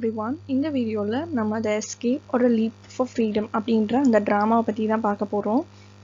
every one இந்த வீடியோவில் நம்ம the escape or leap for freedom அப்படின்ற அந்த ட்ராமாவை பற்றி தான் பார்க்க போகிறோம்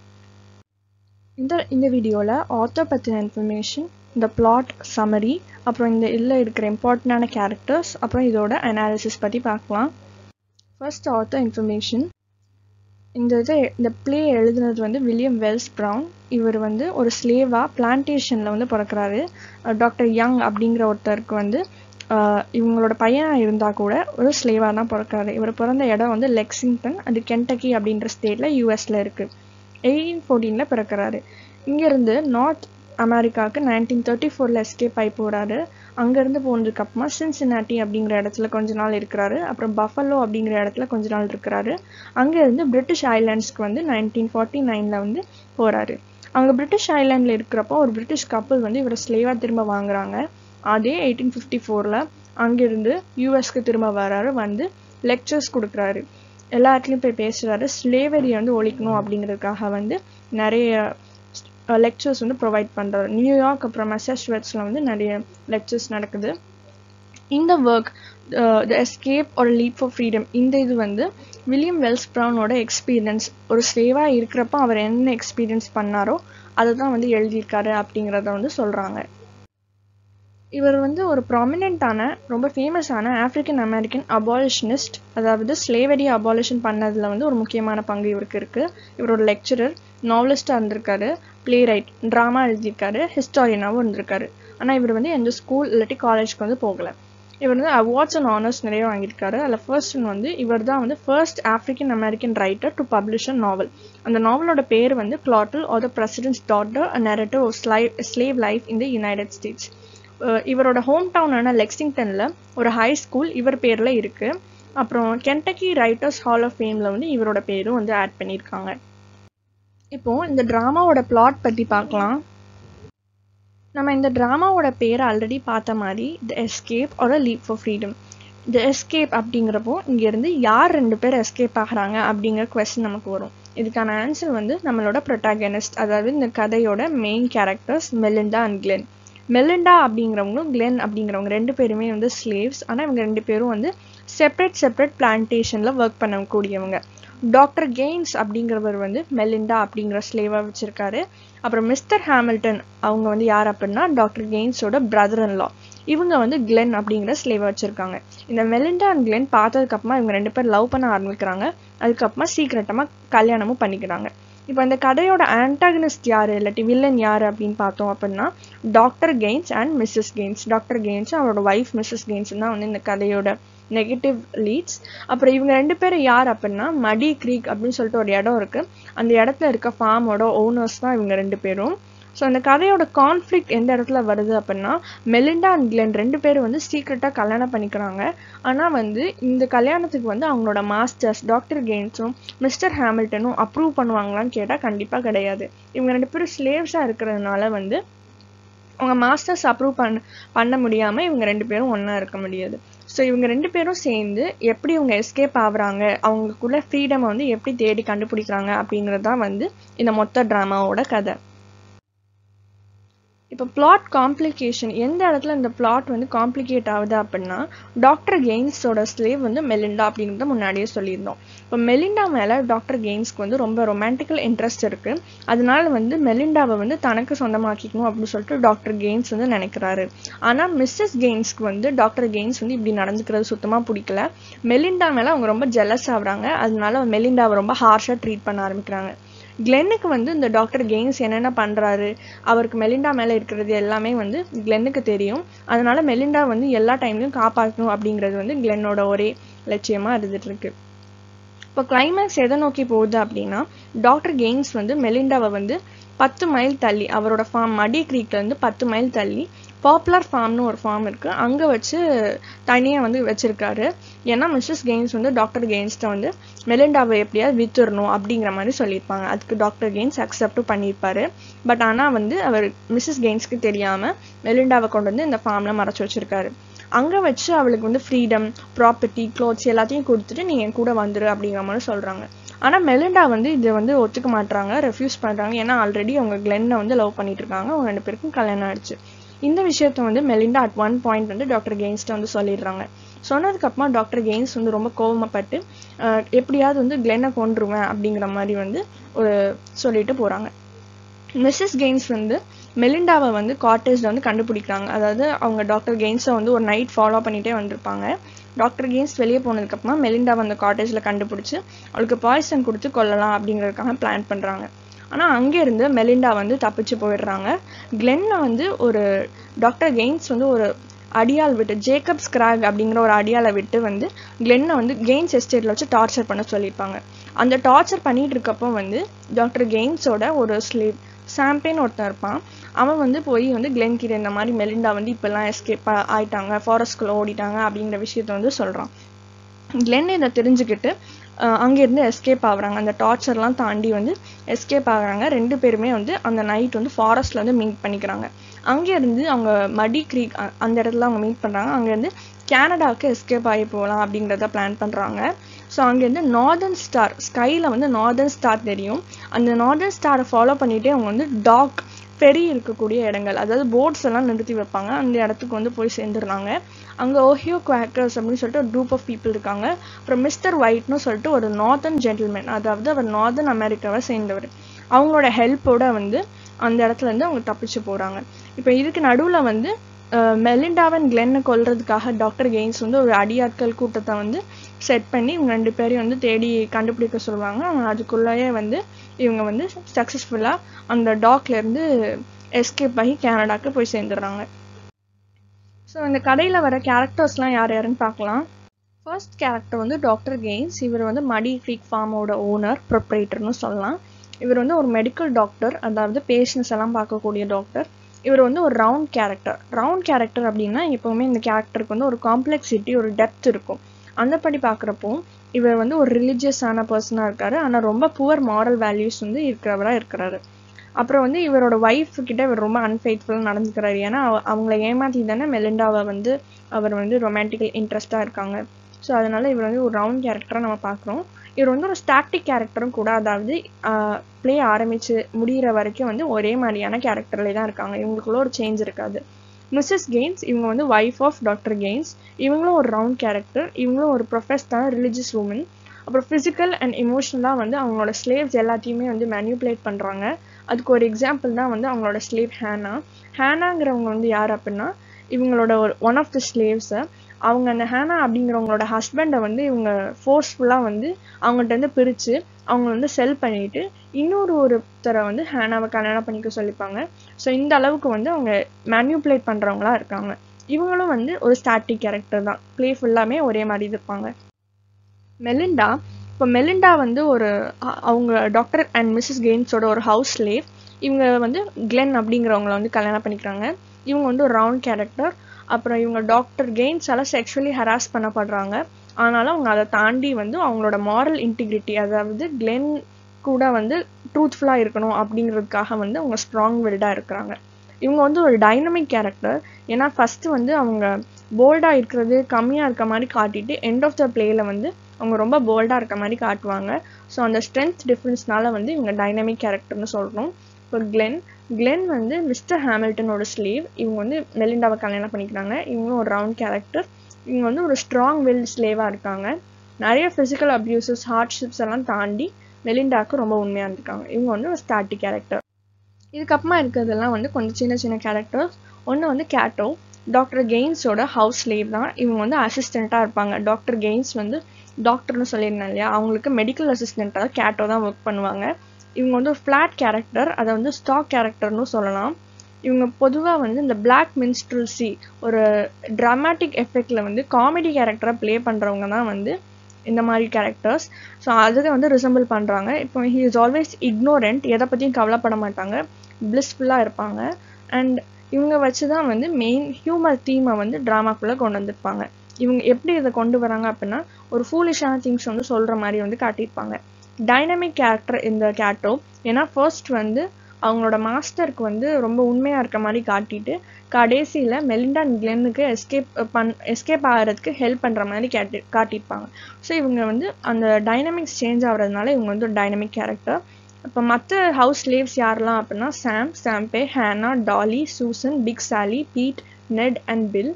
இந்த இந்த வீடியோவில் ஆத்தர் பற்றின இன்ஃபர்மேஷன் இந்த பிளாட் சம்மரி அப்புறம் இந்த இதில் இருக்கிற இம்பார்ட்டண்டான கேரக்டர்ஸ் அப்புறம் இதோட அனாலிசிஸ் பற்றி பார்க்கலாம் ஃபர்ஸ்ட் ஆத்தர் இன்ஃபர்மேஷன் இந்த இது இந்த ப்ளே எழுதுனது வந்து வில்லியம் வெல்ஸ் ப்ரவுன் இவர் வந்து ஒரு ஸ்லேவாக பிளான்டேஷனில் வந்து பிறக்கிறாரு டாக்டர் யங் அப்படிங்கிற ஒருத்தருக்கு வந்து இவங்களோட பையனாக இருந்தால் கூட ஒரு ஸ்லேவாக தான் பிறக்கிறாரு இவர் பிறந்த இடம் வந்து லெக்ஸிங்டன் அது கென்டக்கி அப்படின்ற ஸ்டேட்டில் யூஎஸில் இருக்குது எயிட்டீன் ஃபோர்டீனில் பிறக்கிறாரு இங்கேருந்து நார்த் அமெரிக்காவுக்கு நைன்டீன் தேர்ட்டி ஃபோரில் எஸ்கேப் ஆகி போகிறாரு அங்கேருந்து போனதுக்கு அப்புறமா சின்சினாட்டி அப்படிங்கிற இடத்துல கொஞ்ச நாள் இருக்கிறாரு அப்புறம் பஃபலோ அப்படிங்கிற இடத்துல கொஞ்ச நாள் இருக்கிறாரு அங்கேருந்து பிரிட்டிஷ் ஐலாண்ட்ஸ்க்கு வந்து நைன்டீன் ஃபார்ட்டி நைனில் வந்து போகிறாரு அங்கே பிரிட்டிஷ் ஐலாண்டில் இருக்கிறப்போ ஒரு பிரிட்டிஷ் கப்பல் வந்து இவரை ஸ்லேவாக திரும்ப வாங்குறாங்க அதே எயிட்டீன் ஃபிஃப்டி ஃபோரில் அங்கேருந்து யூஎஸ்க்கு திரும்ப வராரு வந்து லெக்சர்ஸ் கொடுக்குறாரு எல்லா இடத்துலையும் போய் பேசுகிறாரு ஸ்லேவரியை வந்து ஒழிக்கணும் அப்படிங்கிறதுக்காக வந்து நிறைய லெக்சர்ஸ் வந்து ப்ரொவைட் பண்ணுறாரு நியூயார்க் அப்புறம் மெசேஜ்வெட்ஸில் வந்து நிறைய லெக்சர்ஸ் நடக்குது இந்த work the escape or leap for freedom இந்த இது வந்து வில்லியம் வெல்ஸ் ப்ரௌனோட எக்ஸ்பீரியன்ஸ் ஒரு ஸ்லேவாக இருக்கிறப்ப அவர் என்ன எக்ஸ்பீரியன்ஸ் பண்ணாரோ அதை தான் வந்து எழுதியிருக்காரு அப்படிங்கிறத வந்து சொல்கிறாங்க இவர் வந்து ஒரு ப்ராமினெண்ட்டான ரொம்ப ஃபேமஸான ஆஃப்ரிக்கன் அமெரிக்கன் அபாலிஷனிஸ்ட் அதாவது ஸ்லேவரி அபாலிஷன் பண்ணதில் வந்து ஒரு முக்கியமான பங்கு இவருக்கு இருக்குது இவரோட லெக்சரர் நாவலிஸ்டாக இருந்திருக்காரு ப்ளே ரைட் ட்ராமா எழுதியிருக்காரு ஹிஸ்டாரியனாகவும் இருந்திருக்காரு ஆனால் இவர் வந்து எந்த ஸ்கூல் இல்லாட்டி காலேஜ்க்கு வந்து போகலை இவர் வந்து அவார்ட்ஸ் அண்ட் ஆனர்ஸ் நிறைய வாங்கியிருக்காரு அதில் ஃபர்ஸ்ட் ஒன் வந்து இவர் தான் வந்து first African American writer to publish a novel அந்த நாவலோட பேர் வந்து Clotel or the President's daughter a narrative of slave slave life in the United States இவரோட ஹோம் டவுனான லெக்ஸிங்டனில் ஒரு ஹை ஸ்கூல் இவர் பேரில் இருக்குது அப்புறம் கென்டக்கி ரைட்டர்ஸ் ஹால் ஆஃப் ஃபேமில் வந்து இவரோட பேரும் வந்து ஆட் பண்ணியிருக்காங்க இப்போது இந்த ட்ராமாவோட பிளாட் பற்றி பார்க்கலாம் நம்ம இந்த ட்ராமாவோட பேரை ஆல்ரெடி பார்த்த மாதிரி the escape or leap for freedom the escape அப்படிங்கிறப்போ இங்கேருந்து யார் ரெண்டு பேர் எஸ்கேப் ஆகிறாங்க அப்படிங்கிற கொஸ்டின் நமக்கு வரும் இதுக்கான ஆன்சர் வந்து நம்மளோட ப்ரொட்டாகனிஸ்ட் அதாவது இந்த கதையோட main characters Melinda and Glen Melinda அப்படிங்கிறவங்களும் கிளென் அப்படிங்கிறவங்க ரெண்டு பேருமே வந்து ஸ்லேவ்ஸ் ஆனால் இவங்க ரெண்டு பேரும் வந்து செப்பரேட் செப்பரேட் பிளான்டேஷனில் ஒர்க் பண்ணக்கூடியவங்க டாக்டர் கெய்ன்ஸ் அப்படிங்கிறவர் வந்து மெலிண்டா அப்படிங்கிற ஸ்லேவாக வச்சுருக்காரு அப்புறம் மிஸ்டர் ஹேமில்டன் அவங்க வந்து யார் அப்படின்னா டாக்டர் கெய்ன்ஸோட பிரதர் இன் லா இவங்க வந்து கிளென் அப்படிங்கிற ஸ்லேவாக வச்சுருக்காங்க இந்த மெலிண்டா அண்ட் கிளென் பார்த்ததுக்கப்புறமா இவங்க ரெண்டு பேர் லவ் பண்ண ஆரம்பிக்கிறாங்க அதுக்கப்புறமா சீக்கிரட்டமாக கல்யாணமும் பண்ணிக்கிறாங்க இப்போ இந்த கதையோட ஆன்டாகனிஸ்ட் யார் இல்லாட்டி வில்லன் யார் அப்படின்னு பார்த்தோம் அப்படின்னா doctor Gaines and missus Gaines doctor Gaines அவரோட ஒய்ஃப் மிஸ்ஸஸ் கெய்ன்ஸ் தான் வந்து இந்த கதையோட நெகட்டிவ் லீட்ஸ் அப்புறம் இவங்க ரெண்டு பேரும் யார் அப்படின்னா மடி க்ரீக் அப்படின்னு சொல்லிட்டு ஒரு இடம் இருக்குது அந்த இடத்துல இருக்க ஃபார்மோட ஓனர்ஸ் தான் இவங்க ரெண்டு பேரும் ஸோ அந்த கதையோட கான்ஃப்ளிக்ட் எந்த இடத்துல வருது அப்படின்னா மெலிண்டா அண்ட் கிளென் ரெண்டு பேரும் வந்து சீக்ரெட்டாக கல்யாணம் பண்ணிக்கிறாங்க ஆனால் வந்து இந்த கல்யாணத்துக்கு வந்து அவங்களோட மாஸ்டர்ஸ் டாக்டர் கெய்ன்ஸும் மிஸ்டர் ஹேமில்டனும் அப்ரூவ் பண்ணுவாங்களான்னு கேட்டால் கண்டிப்பாக கிடையாது இவங்க ரெண்டு பேரும் ஸ்லேவ்ஸாக இருக்கிறதுனால வந்து அவங்க மாஸ்டர்ஸ் அப்ரூவ் பண்ண பண்ண முடியாமல் இவங்க ரெண்டு பேரும் ஒன்றா இருக்க முடியாது ஸோ இவங்க ரெண்டு பேரும் சேர்ந்து எப்படி இவங்க எஸ்கேப் ஆகுறாங்க அவங்களுக்குள்ள ஃப்ரீடமை வந்து எப்படி தேடி கண்டுபிடிக்கிறாங்க அப்படிங்கிறது தான் வந்து இந்த மொத்த ட்ராமாவோட கதை இப்போ பிளாட் காம்ப்ளிகேஷன் எந்த இடத்துல இந்த பிளாட் வந்து காம்ப்ளிகேட் ஆகுது அப்படின்னா டாக்டர் கெய்ன்ஸோட ஸ்லேவ் வந்து மெலிண்டா அப்படிங்கிறத முன்னாடியே சொல்லியிருந்தோம் இப்போ மெலிண்டா மேலே டாக்டர் கெய்ன்ஸ்க்கு வந்து ரொம்ப ரொமான்டிக்கல் இன்ட்ரெஸ்ட் இருக்குது அதனால வந்து மெலிண்டாவை வந்து தனக்கு சொந்தமாக்கிக்கணும் அப்படின்னு சொல்லிட்டு டாக்டர் கெய்ன்ஸ் வந்து நினைக்கிறாரு ஆனால் மிஸ்ஸஸ் கெய்ன்ஸ்க்கு வந்து டாக்டர் கெய்ன்ஸ் வந்து இப்படி நடந்துக்கிறது சுத்தமாக பிடிக்கல மெலிண்டா மேலே அவங்க ரொம்ப ஜெலஸ் ஆகுறாங்க அதனால மெலிண்டாவை ரொம்ப ஹார்ஷாக ட்ரீட் பண்ண ஆரம்பிக்கிறாங்க கிளென்னுக்கு வந்து இந்த டாக்டர் கெய்ன்ஸ் என்னென்ன பண்ணுறாரு அவருக்கு மெலிண்டா மேலே இருக்கிறது எல்லாமே வந்து கிளென்னுக்கு தெரியும் அதனால மெலிண்டா வந்து எல்லா டைம்லையும் காப்பாற்றணும் அப்படிங்கிறது வந்து கிளென்னோட ஒரே லட்சியமாக இருந்துட்டு இருக்கு இப்போ கிளைமேக்ஸ் எதை நோக்கி போகுது அப்படின்னா டாக்டர் கெய்ன்ஸ் வந்து மெலிண்டாவை வந்து பத்து மைல் தள்ளி அவரோட ஃபார்ம் மடி க்ரீக்லேருந்து பத்து மைல் தள்ளி பாப்புலர் ஃபார்ம்னு ஒரு ஃபார்ம் இருக்குது அங்கே வச்சு தனியாக வந்து வச்சுருக்காரு ஏன்னா மிஸ்ஸஸ் கெய்ன்ஸ் வந்து டாக்டர் கெய்ன்ஸ்கிட்ட வந்து மெலிண்டாவை எப்படியாவது வித்துடணும் அப்படிங்கிற மாதிரி சொல்லியிருப்பாங்க அதுக்கு டாக்டர் கெய்ன்ஸ் அக்செப்டும் பண்ணியிருப்பாரு பட் ஆனால் வந்து அவர் மிஸ்ஸஸ் கெய்ன்ஸ்க்கு தெரியாமல் மெலிண்டாவை கொண்டு வந்து இந்த ஃபார்மில் மறைச்சி வச்சுருக்காரு அங்கே வச்சு அவளுக்கு வந்து ஃப்ரீடம் ப்ராப்பர்ட்டி க்ளோத்ஸ் எல்லாத்தையும் கொடுத்துட்டு நீ என் கூட வந்துரு அப்படிங்கிற மாதிரி சொல்கிறாங்க ஆனால் மெலிண்டா வந்து இதை வந்து ஒத்துக்க மாட்டுறாங்க ரெஃப்யூஸ் பண்ணுறாங்க ஏன்னா ஆல்ரெடி அவங்க கிளென்னை வந்து லவ் பண்ணிட்டு இருக்காங்க அவங்க ரெண்டு பேருக்கும் கல்யாணம் ஆயிடுச்சு இந்த விஷயத்த வந்து மெலிண்டா அட் ஒன் பாயிண்ட் வந்து டாக்டர் கெயின்ஸ்ட வந்து சொல்லிடுறாங்க சொன்னதுக்கப்புறமா டாக்டர் கெய்ன்ஸ் வந்து ரொம்ப கோவமப்பட்டு அஹ், எப்படியாவது வந்து கிளென்னை கொன்றுவேன் அப்படிங்கிற மாதிரி வந்து ஒரு சொல்லிட்டு போகிறாங்க மிஸ்ஸஸ் கெய்ன்ஸ் வந்து மெலிண்டாவை வந்து காட்டேஜில் வந்து கண்டுபிடிக்கிறாங்க அதாவது அவங்க டாக்டர் கெய்ன்ஸை வந்து ஒரு நைட் ஃபாலோ பண்ணிகிட்டே வந்திருப்பாங்க டாக்டர் கெய்ன்ஸ் வெளியே போனதுக்கப்புறமா மெலிண்டாவை அந்த காட்டேஜில் கண்டுபிடிச்சி அவளுக்கு பாய்சன் கொடுத்து கொல்லலாம் அப்படிங்கிறதுக்காக பிளான் பண்ணுறாங்க ஆனால் அங்கேருந்து மெலிண்டா வந்து தப்பிச்சு போயிடுறாங்க கிளென்னை வந்து ஒரு டாக்டர் கெய்ன்ஸ் வந்து ஒரு அடியால் விட்டு ஜேக்கப் ஸ்கிராக் அப்படிங்கிற ஒரு அடியாலை விட்டு வந்து கிளென்னை வந்து கெய்ன்ஸ் எஸ்டேட்டில் வச்சு டார்ச்சர் பண்ண சொல்லியிருப்பாங்க அந்த டார்ச்சர் பண்ணிட்டு இருக்கப்போ வந்து டாக்டர் கெய்ன்ஸோட ஒரு ஸ்லீவ் சாம்பேன் ஒருத்தன் இருப்பான் அவன் வந்து போய் வந்து கிளென் கிட்ட இந்த மாதிரி மெலிண்டா வந்து இப்பெல்லாம் எஸ்கேப் ஆயிட்டாங்க ஃபாரஸ்ட்குள்ளே ஓடிட்டாங்க அப்படிங்கிற விஷயத்த வந்து சொல்கிறான் கிளென் இதை தெரிஞ்சுக்கிட்டு அஹ், அங்கேருந்து எஸ்கேப் ஆகுறாங்க அந்த டார்ச்சர்லாம் தாண்டி வந்து எஸ்கேப் ஆகுறாங்க ரெண்டு பேருமே வந்து அந்த நைட் வந்து ஃபாரஸ்ட்டில் வந்து மீட் பண்ணிக்கிறாங்க அங்கேருந்து அவங்க மடி க்ரீக் அந்த இடத்துல அவங்க மீட் பண்ணுறாங்க அங்கேருந்து கேனடாவுக்கு எஸ்கேப் ஆகி போகலாம் அப்படிங்கிறத பிளான் பண்ணுறாங்க ஸோ அங்கேருந்து நார்தர்ன் ஸ்டார் ஸ்கையில் வந்து நார்தர்ன் ஸ்டார் தெரியும் அந்த நார்தர்ன் ஸ்டாரை ஃபாலோ பண்ணிகிட்டே அவங்க வந்து டாக் ஃபெரி இருக்கக்கூடிய இடங்கள் அதாவது போட்ஸ் எல்லாம் நிறுத்தி வைப்பாங்க அந்த இடத்துக்கு வந்து போய் சேர்ந்துடுறாங்க அங்கே ஓஹியோ குவாக்கர்ஸ் அப்படின்னு சொல்லிட்டு ஒரு குரூப் ஆஃப் பீப்புள் இருக்காங்க அப்புறம் மிஸ்டர் ஒயிட்னு சொல்லிட்டு ஒரு நார்தர்ன் ஜென்டில்மேன் அதாவது அவர் நார்தர்ன் அமெரிக்காவை சேர்ந்தவர் அவங்களோட ஹெல்ப்போட வந்து அந்த இடத்துல இருந்து அவங்க தப்பிச்சு போகிறாங்க இப்போ இதுக்கு நடுவில் வந்து அஹ், மெலிண்டாவன் கிளென்னை கொல்றதுக்காக டாக்டர் கெய்ன்ஸ் வந்து ஒரு அடியாட்கள் கூட்டத்தை வந்து செட் பண்ணி இவங்க ரெண்டு பேரையும் வந்து தேடி கண்டுபிடிக்க சொல்லுவாங்க அவங்க அதுக்குள்ளேயே வந்து இவங்க வந்து சக்ஸஸ்ஃபுல்லாக அந்த டாக்ல இருந்து எஸ்கேப் ஆகி கனடாக்கு போய் சேர்ந்துடுறாங்க ஸோ இந்த கடையில் வர கேரக்டர்ஸ்லாம் யார் யாருன்னு பார்க்கலாம் ஃபர்ஸ்ட் கேரக்டர் வந்து டாக்டர் கெய்ன்ஸ் இவர் வந்து மடி ஃப்ரீக் ஃபார்மோட ஓனர் ப்ரொப்ரேட்டர்னு சொல்லலாம் இவர் வந்து ஒரு மெடிக்கல் டாக்டர் அதாவது பேஷண்ட்ஸ் எல்லாம் பார்க்கக்கூடிய டாக்டர் இவர் வந்து ஒரு ரவுண்ட் கேரக்டர் ரவுண்ட் கேரக்டர் அப்படின்னா எப்போவுமே இந்த கேரக்டருக்கு வந்து ஒரு காம்ப்ளெக்சிட்டி ஒரு டெப்த் இருக்கும் அந்தபடி பார்க்குறப்போ இவர் வந்து ஒரு ரிலீஜியஸான பர்சனாக இருக்காரு ஆனால் ரொம்ப புவர் மாரல் வேல்யூஸ் வந்து இருக்கிறவராக இருக்கிறாரு அப்புறம் வந்து இவரோட ஒய்ஃப் கிட்ட இவர் ரொம்ப அன்ஃபெய்த்ஃபுல்லாக நடந்துக்கிறாரு ஏன்னா அவ- அவங்கள ஏமாத்தி தானே மெலிண்டாவை வந்து அவர் வந்து ரொமான்டிக்கல் இன்ட்ரெஸ்டாக இருக்காங்க ஸோ அதனால இவர் வந்து ஒரு ரவுண்ட் கேரக்டராக நம்ம பார்க்குறோம் இவர் வந்து ஒரு ஸ்டாட்டிக் கேரக்டரும் கூட அதாவது ப்ளே ஆரம்பிச்சு முடிகிற வரைக்கும் வந்து ஒரே மாதிரியான கேரக்டர்லேயே தான் இருக்காங்க இவங்களுக்குள்ள ஒரு சேஞ்ச் இருக்காது மிஸ்ஸஸ் கெய்ன்ஸ் இவங்க வந்து ஒய்ஃப் ஆஃப் டாக்டர் கெய்ன்ஸ் இவங்களும் ஒரு ரவுண்ட் கேரக்டர் இவங்களும் ஒரு ப்ரொஃபஸ்டான ரிலீஜியஸ் உமன் அப்புறம் ஃபிசிக்கல் அண்ட் எமோஷனலாக வந்து அவங்களோட ஸ்லேவ்ஸ் எல்லாத்தையுமே வந்து மேனிப்புலேட் பண்ணுறாங்க அதுக்கு ஒரு எக்ஸாம்பிள் தான் வந்து அவங்களோட ஸ்லேவ் ஹேனா ஹேனாங்கிறவங்க வந்து யார் அப்படின்னா இவங்களோட ஒரு ஒன் ஆஃப் த ஸ்லேவ்ஸை அவங்க அந்த ஹேனா அப்படிங்கிறவங்களோட ஹஸ்பண்டை வந்து இவங்க ஃபோர்ஸ்ஃபுல்லாக வந்து அவங்கள்ட்ட இருந்து பிரித்து அவங்க வந்து செல் பண்ணிட்டு இன்னொரு ஒருத்தரை வந்து ஹேனாவை கல்யாணம் பண்ணிக்க சொல்லிப்பாங்க ஸோ இந்த அளவுக்கு வந்து அவங்க மேனிப்புலேட் பண்ணுறவங்களா இருக்காங்க இவங்களும் வந்து ஒரு ஸ்டாட்டிக் கேரக்டர் தான் ப்ளே ஃபுல்லாமே ஒரே மாதிரி இருப்பாங்க மெலிண்டா இப்போ மெலிண்டா வந்து ஒரு அ- அவங்க டாக்டர் அண்ட் மிஸ்ஸஸ் கெய்ன்ஸோட ஒரு ஹவுஸ் ஸ்லேவ் இவங்க வந்து கிளென் அப்படிங்கிறவங்கள வந்து கல்யாணம் பண்ணிக்கிறாங்க இவங்க வந்து ஒரு ரவுண்ட் கேரக்டர் அப்புறம் இவங்க டாக்டர் கெய்ன்ஸால செக்ஷுவலி ஹராஸ் பண்ணப்படுறாங்க ஆனாலும் அவங்க அதை தாண்டி வந்து அவங்களோட மாரல் இன்டிகிரிட்டி அதாவது கிளென் கூட வந்து ட்ரூத்ஃபுல்லாக இருக்கணும் அப்படிங்கிறதுக்காக வந்து அவங்க ஸ்ட்ராங் வில்டாக இருக்கிறாங்க இவங்க வந்து ஒரு டைனமிக் கேரக்டர் ஏன்னா ஃபஸ்ட்டு வந்து அவங்க போல்டாக இருக்கிறது கம்மியாக இருக்க மாதிரி காட்டிட்டு எண்ட் ஆஃப் த பிளேயில் வந்து அவங்க ரொம்ப போல்டாக இருக்க மாதிரி காட்டுவாங்க ஸோ அந்த ஸ்ட்ரென்த் டிஃப்ரென்ஸ்னால வந்து இவங்க டைனமிக் கேரக்டர்னு சொல்கிறோம் இப்போ கிளென் கிளென் வந்து மிஸ்டர் ஹாமில்டனோட ஸ்லீவ் இவங்க வந்து மெலிண்டாவை கல்யாணம் பண்ணிக்கிறாங்க இவங்களும் ஒரு ரவுண்ட் கேரக்டர் இவங்க வந்து ஒரு ஸ்ட்ராங் வில் ஸ்லேவாக இருக்காங்க நிறைய ஃபிசிக்கல் அப்யூசஸ் ஹார்ட்ஷிப்ஸ் எல்லாம் தாண்டி மெலிண்டாவுக்கு ரொம்ப உண்மையாக இருந்திருக்காங்க இவங்க வந்து ஒரு ஸ்டாட்டிக் கேரக்டர் இதுக்கப்புறமா இருக்கிறதெல்லாம் வந்து கொஞ்சம் சின்ன சின்ன கேரக்டர்ஸ் ஒன்று வந்து கேட்டோ டாக்டர் கெய்ன்ஸோட ஹவுஸ் ஸ்லேவ் தான் இவங்க வந்து அசிஸ்டண்ட்டாக இருப்பாங்க டாக்டர் கெய்ன்ஸ் வந்து டாக்டர்னு சொல்லியிருந்தேன் இல்லையா அவங்களுக்கு மெடிக்கல் அசிஸ்டண்ட்டாக கேட்டோ தான் ஒர்க் பண்ணுவாங்க இவங்க வந்து ஒரு ஃப்ளாட் கேரக்டர் அதை வந்து ஸ்டாக் கேரக்டர்னு சொல்லலாம் இவங்க பொதுவாக வந்து இந்த பிளாக் மின்ஸ்ட்ரல்சி ஒரு ட்ராமாட்டிக் எஃபெக்டில் வந்து காமெடி கேரக்டராக ப்ளே பண்ணுறவங்க தான் வந்து இந்த மாதிரி கேரக்டர்ஸ் ஸோ அதுக்கு வந்து ரிசம்பிள் பண்ணுறாங்க இப்போ ஹி இஸ் ஆல்வேஸ் இக்னோரண்ட் எதை பற்றியும் கவலைப்பட மாட்டாங்க பிளிஸ்ஃபுல்லாக இருப்பாங்க அண்ட் இவங்க வச்சு தான் வந்து மெயின் ஹியூமர் தீமை வந்து ட்ராமாக்குள்ளே கொண்டு வந்திருப்பாங்க இவங்க எப்படி இதை கொண்டு வராங்க அப்படின்னா ஒரு ஃபூலிஷான திங்ஸ் வந்து சொல்கிற மாதிரி வந்து காட்டியிருப்பாங்க டைனமிக் கேரக்டர் இந்த கேட்டோ ஏன்னா ஃபர்ஸ்ட் வந்து அவங்களோட மாஸ்டருக்கு வந்து ரொம்ப உண்மையாக இருக்க மாதிரி காட்டிட்டு கடைசியில் மெலிண்டா கிளென்னுக்கு எஸ்கேப் பண் எஸ்கேப் ஆகிறதுக்கு ஹெல்ப் பண்ணுற மாதிரி கேட்டு காட்டியிருப்பாங்க ஸோ இவங்க வந்து அந்த டைனமிக்ஸ் சேஞ்ச் ஆகிறதுனால இவங்க வந்து ஒரு டைனமிக் கேரக்டர் இப்போ மற்ற ஹவுஸ் ஸ்லேவ்ஸ் யாரெல்லாம் அப்படின்னா Sam Sambo Hannah Dolly Susan big Sally Pete Ned and Bill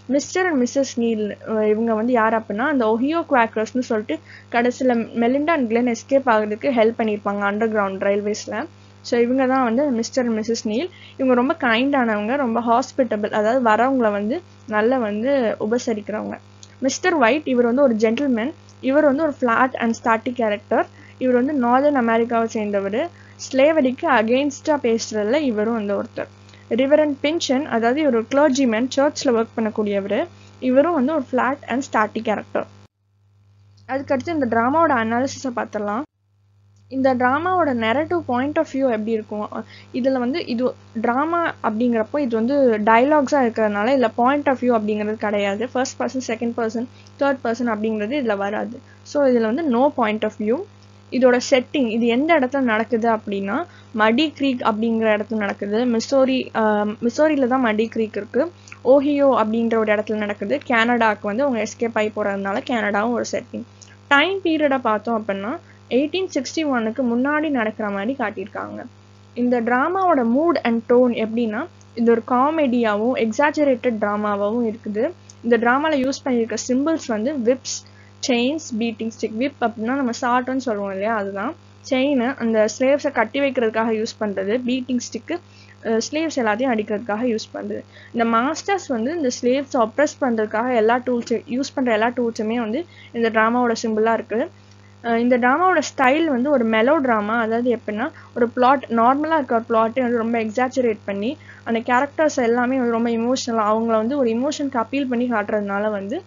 mister and missus Neal இவங்க வந்து யார் அப்படின்னா அந்த ஒஹியோ குவாக்கர்ஸ்னு சொல்லிட்டு கடைசியில் மெலிண்டா அண்ட் கிளென் எஸ்கேப் ஆகிறதுக்கு ஹெல்ப் பண்ணியிருப்பாங்க அண்டர் கிரவுண்ட் ரயில்வேஸில் ஸோ இவங்க தான் வந்து மிஸ்டர் அண்ட் மிஸ்ஸஸ் நீல் இவங்க ரொம்ப கைண்டானவங்க ரொம்ப ஹாஸ்பிட்டபிள் அதாவது வரவங்களை வந்து நல்லா வந்து உபசரிக்கிறவங்க மிஸ்டர் ஒயிட் இவர் வந்து ஒரு ஜென்டில்மேன் இவர் வந்து ஒரு ஃப்ளாட் அண்ட் ஸ்டாட்டிக் கேரக்டர் இவர் வந்து நார்தர்ன் அமெரிக்காவை சேர்ந்தவர் ஸ்லேவரிக்கு அகெயின்ஸ்டாக பேசுகிறதுல இவரும் வந்து ஒருத்தர் ரிவரன் பின்ஷன் அதாவது இவர் ஒரு கிளர்ஜிமேன் சர்ச்சில் ஒர்க் பண்ணக்கூடியவர் இவரும் வந்து ஒரு ஃப்ளாட் அண்ட் ஸ்டாட்டிக் கேரக்டர் அதுக்கடுத்து இந்த ட்ராமாவோட அனாலிசிஸை பார்த்துடலாம் இந்த ட்ராமாவோட நெரட்டிவ் பாயிண்ட் ஆஃப் வியூ எப்படி இருக்கும் இதில் வந்து இது ட்ராமா அப்படிங்கிறப்போ இது வந்து டைலாக்ஸாக இருக்கிறதுனால இதில் பாயிண்ட் ஆஃப் வியூ அப்படிங்கிறது கிடையாது first person second person third person அப்படிங்கிறது இதில் வராது ஸோ இதில் வந்து நோ பாயிண்ட் ஆஃப் வியூ இதோட செட்டிங் இது எந்த இடத்துல நடக்குது அப்படின்னா மடி க்ரீக் அப்படிங்கிற இடத்துல நடக்குது மிசோரி மிசோரியில் தான் மடி க்ரீக் இருக்குது ஓஹியோ அப்படின்ற ஒரு இடத்துல நடக்குது கேனடாவுக்கு வந்து அவங்க எஸ்கேப் ஆகி போகிறதுனால கேனடாவும் ஒரு செட்டிங் டைம் பீரியடை பார்த்தோம் அப்படின்னா எயிட்டீன் சிக்ஸ்டி ஒனுக்கு முன்னாடி நடக்கிற மாதிரி காட்டியிருக்காங்க இந்த ட்ராமாவோட மூட் அண்ட் டோன் எப்படின்னா இது ஒரு காமெடியாகவும் எக்ஸாஜரேட்டட் ட்ராமாவாகவும் இருக்குது இந்த ட்ராமாவில் யூஸ் பண்ணியிருக்க சிம்பிள்ஸ் வந்து whips chains beating stick whip அப்படின்னா நம்ம சாட்டுன்னு சொல்லுவோம் இல்லையா அதுதான் செயின் அந்த ஸ்லேவ்ஸை கட்டி வைக்கிறதுக்காக யூஸ் பண்ணுறது பீட்டிங் ஸ்டிக்கு ஸ்லேவ்ஸ் எல்லாத்தையும் அடிக்கிறதுக்காக யூஸ் பண்ணுறது இந்த மாஸ்டர்ஸ் வந்து இந்த ஸ்லேவ்ஸ் அப்ரெஸ் பண்ணுறதுக்காக எல்லா டூல்ஸ் யூஸ் பண்ணுற எல்லா டூல்ஸுமே வந்து இந்த ட்ராமாவோட சிம்பிளாக இருக்குது இந்த ட்ராமாவோட ஸ்டைல் வந்து ஒரு மெலோ ட்ராமா அதாவது எப்படின்னா ஒரு பிளாட் நார்மலாக இருக்க ஒரு பிளாட்டே வந்து ரொம்ப எக்ஸாச்சுரேட் பண்ணி அந்த கேரக்டர்ஸ் எல்லாமே வந்து ரொம்ப இமோஷனலாக அவங்கள வந்து ஒரு இமோஷனுக்கு அப்பீல் பண்ணி காட்டுறதுனால வந்து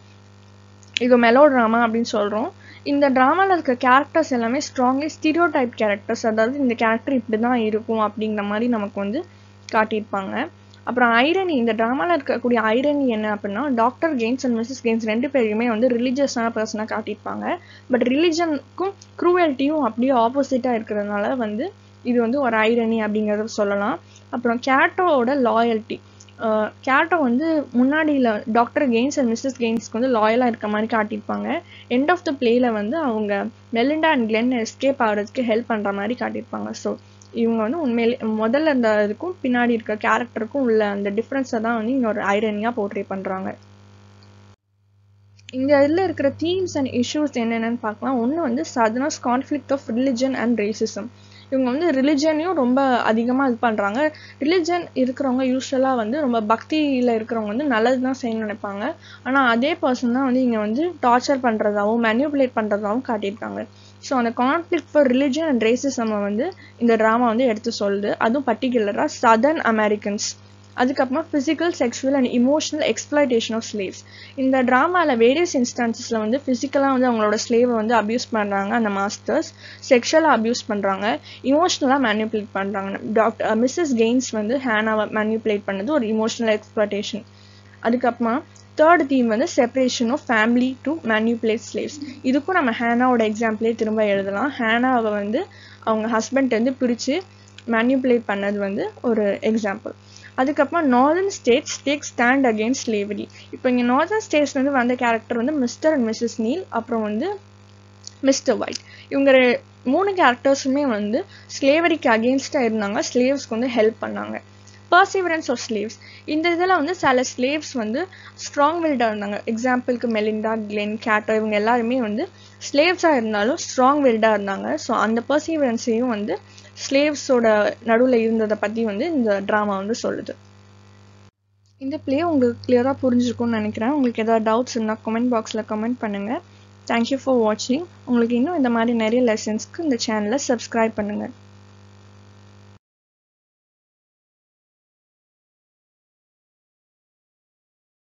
இது மெலோ ட்ராமா அப்படின்னு சொல்கிறோம் இந்த ட்ராமாவில் இருக்க கேரக்டர்ஸ் எல்லாமே ஸ்ட்ராங்லி ஸ்டீரியோ டைப் கேரக்டர்ஸ் அதாவது இந்த கேரக்டர் இப்படி தான் இருக்கும் அப்படிங்கிற மாதிரி நமக்கு வந்து காட்டியிருப்பாங்க அப்புறம் ஐரணி இந்த ட்ராமாவில் இருக்கக்கூடிய ஐரணி என்ன அப்படின்னா doctor Gaines and missus Gaines ரெண்டு பேருமே வந்து ரிலீஜியஸான பர்சனாக காட்டியிருப்பாங்க பட் ரிலிஜனுக்கும் க்ரூவல்ட்டியும் அப்படியே ஆப்போசிட்டாக இருக்கிறதுனால வந்து இது வந்து ஒரு ஐரணி அப்படிங்கிறத சொல்லலாம் அப்புறம் கேட்டோவோட லாயல்ட்டி கேட்டோ வந்து முன்னாடியில் டாக்டர் கெயின்ஸ் அண்ட் மிஸ்ஸஸ் கெயின்ஸ்க்கு வந்து லாயலாக இருக்க மாதிரி காட்டியிருப்பாங்க எண்ட் ஆஃப் த பிளேயில் வந்து அவங்க மெலிண்டா அண்ட் கிளென் எஸ்கேப் ஆகிறதுக்கு ஹெல்ப் பண்ணுற மாதிரி காட்டியிருப்பாங்க ஸோ இவங்க வந்து உண்மையிலே முதல்ல இந்த இதுக்கும் பின்னாடி இருக்க கேரக்டருக்கும் உள்ள அந்த டிஃப்ரென்ஸை தான் வந்து இங்கே ஒரு ஐரனியாக போர்ட்ரே பண்ணுறாங்க இந்த இதில் இருக்கிற தீம்ஸ் அண்ட் இஷ்யூஸ் என்னென்னு பார்க்கலாம் ஒன்று வந்து southerners conflict of religion and racism இவங்க வந்து ரிலிஜனையும் ரொம்ப அதிகமாக இது பண்ணுறாங்க ரிலிஜன் இருக்கிறவங்க யூஸ்வலாக வந்து ரொம்ப பக்தியில் இருக்கிறவங்க வந்து நல்லது தான் செய்யணும்னு நினைப்பாங்க ஆனால் அதே பர்சன் தான் வந்து இங்கே வந்து டார்ச்சர் பண்ணுறதாகவும் மேனிப்புலேட் பண்ணுறதாகவும் காட்டியிருக்காங்க ஸோ அந்த conflict for religion and racism வந்து இந்த ட்ராமா வந்து எடுத்து சொல்லுது அதுவும் பர்டிகுலராக சதர்ன் அமெரிக்கன்ஸ் அதுக்கப்புறமா physical sexual and emotional exploitation of slaves இந்த ட்ராமாவில் வேரியஸ் இன்ஸ்டான்சஸில் வந்து ஃபிசிக்கலாக வந்து அவங்களோட ஸ்லேவை வந்து அப்யூஸ் பண்ணுறாங்க அந்த மாஸ்டர்ஸ் செக்ஷுவலாக அப்யூஸ் பண்ணுறாங்க இமோஷ்னலாக மேனிப்புலேட் பண்ணுறாங்க டாக்டர் மிஸ்ஸஸ் கெயின்ஸ் வந்து ஹேனாவை மேனிப்புலேட் பண்ணது ஒரு இமோஷனல் எக்ஸ்பிளைட்டேஷன் அதுக்கப்புறமா தேர்ட் தீம் வந்து separation of family to manipulate slaves இதுக்கும் நம்ம ஹேனாவோட எக்ஸாம்பிளே திரும்ப எழுதலாம் ஹேனாவை வந்து அவங்க ஹஸ்பண்ட் வந்து பிரித்து மேனிப்புலேட் பண்ணது வந்து ஒரு எக்ஸாம்பிள் அதுக்கப்புறம் northern states take stand against slavery இப்போ இங்கே நார்தர்ன் ஸ்டேட்ஸ்லேருந்து வந்த கேரக்டர் வந்து மிஸ்டர் அண்ட் மிஸ்ஸஸ் நீல் அப்புறம் வந்து மிஸ்டர் ஒயிட் இவங்க மூணு கேரக்டர்ஸுமே வந்து ஸ்லேவரிக்கு அகெயின்ஸ்டாக இருந்தாங்க ஸ்லேவ்ஸ்க்கு வந்து ஹெல்ப் பண்ணாங்க பர்சிவரன்ஸ் ஆஃப் ஸ்லேவ்ஸ் இந்த இதில் வந்து சில ஸ்லேவ்ஸ் வந்து ஸ்ட்ராங் வில்டாக இருந்தாங்க எக்ஸாம்பிளுக்கு மெலிண்டா கிளென் கேட்டோ இவங்க எல்லாருமே வந்து ஸ்லேவ்ஸாக இருந்தாலும் ஸ்ட்ராங் வில்டாக இருந்தாங்க ஸோ அந்த பர்சிவரன்ஸையும் வந்து ஸ்லேவ்ஸோட நடுவில் இருந்ததை பற்றி வந்து இந்த ட்ராமா வந்து சொல்லுது இந்த ப்ளே உங்களுக்கு கிளியராக புரிஞ்சிருக்கும்னு நினைக்கிறேன் உங்களுக்கு ஏதாவது டவுட்ஸ் இருந்தால் கமெண்ட் பாக்ஸில் கமெண்ட் பண்ணுங்கள் தேங்க்யூ ஃபார் வாட்சிங் உங்களுக்கு இன்னும் இந்த மாதிரி நிறைய லெசன்ஸ்க்கு இந்த சேனலை சப்ஸ்கிரைப் பண்ணுங்கள்